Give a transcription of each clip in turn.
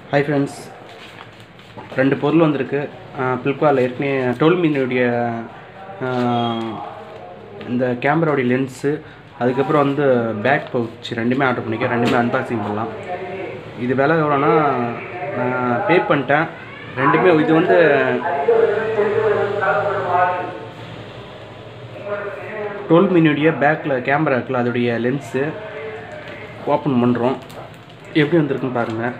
Hi friends ரெண்டு பொருள் வந்திருக்கு ஃப்ளிப்கார்ட்டில் ஏற்கனவே டுவெல் மினியுடைய இந்த கேமராவுடைய லென்ஸு அதுக்கப்புறம் வந்து பேக் பவுச் ரெண்டுமே ஆர்டர் பண்ணிக்க ரெண்டுமே அன்பாக்சிங் பண்ணலாம் இது விலை எவ்வளோன்னா நான் பே பண்ணிட்டேன் ரெண்டுமே இது வந்து டுவெல் மினியுடைய பேக்கில் கேமரா இருக்குல்ல அதோடைய லென்ஸு ஓப்பன் பண்ணுறோம் எப்படி வந்திருக்குன்னு பாருங்கள்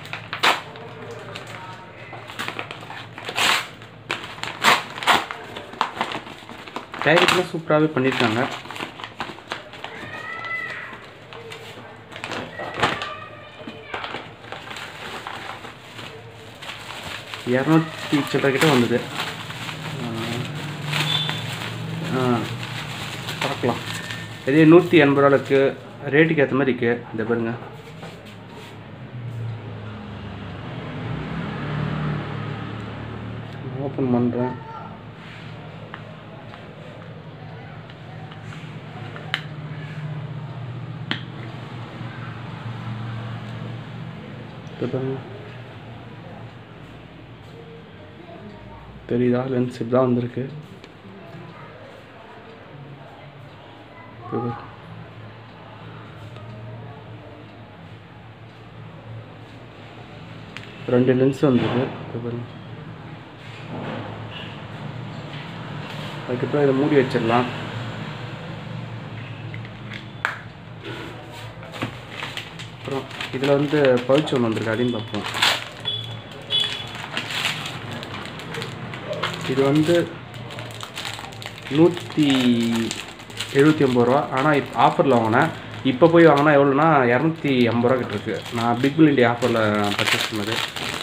பேக்கெட்லாம் சூப்பராகவே பண்ணியிருக்காங்க இரநூத்தி சில்லற கிட்ட வந்தது பார்க்கலாம் இதே நூற்றி எண்பது ரூபா இருக்குது ரேட்டுக்கு ஏற்ற மாதிரி இருக்குது இந்த பாருங்க ஓப்பன் பண்ணுறேன் இது பாருங்க தெரியுதா லென்ஸ் இப்படி வந்திருக்கு இது பாரு. ரெண்டு லென்ஸ் வந்திருக்கு இது பாருங்க அதுக்கப்புறம் இதை மூடி வச்சிடலாம் அப்புறம் இதில் வந்து பவுச் ஒன்று வந்திருக்கு அதையும் பார்ப்போம் இது வந்து நூற்றி எழுபத்தி ஒம்பது ரூபா ஆனால் இப்போ ஆஃபரில் வாங்கினேன் இப்போ போய் வாங்கினா எவ்வளோனா இரநூத்தி ஐம்பது ரூபா கிட்ட இருக்கு நான் பிக் பில் இண்டியா ஆஃபரில் பர்ச்சேஸ் பண்ணது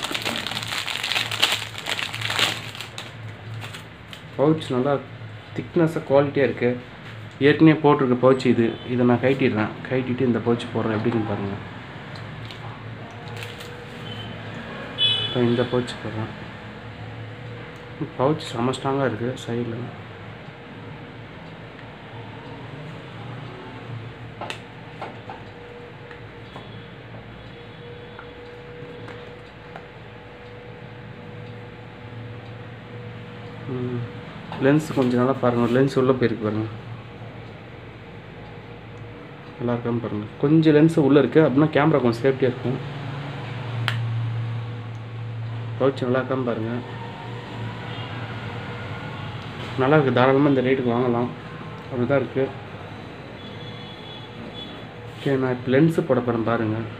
பவுச் நல்லா திக்னஸாக குவாலிட்டியாக இருக்குது ஏற்கனவே போட்டிருக்க பவுச் இது இதை நான் கைட்டிடுறேன் கைட்டிட்டு இந்த பவுச் போடுறேன் எப்படின்னு பாருங்கள் இப்போ இந்த பவுச் போடுறேன் பவுச் செம ஸ்ட்ராங்காக இருக்குது சைடில் லென்ஸ் கொஞ்சம் நல்லா பாருங்கள் லென்ஸ் உள்ளே போயிருக்கு பாருங்கள் நல்லா இருக்கான்னு பாருங்கள் கொஞ்சம் லென்ஸ் உள்ளே இருக்குது அப்படின்னா கேமரா கொஞ்சம் சேஃப்டியாக இருக்கும் பவுச் நல்லா இருக்கான்னு பாருங்கள் நல்லா இருக்குது தாராளமாக இந்த ரேட்டுக்கு வாங்கலாம் அப்படி தான் இருக்குது ஓகே நான் இப்போ லென்ஸு போட போகிறேன் பாருங்கள்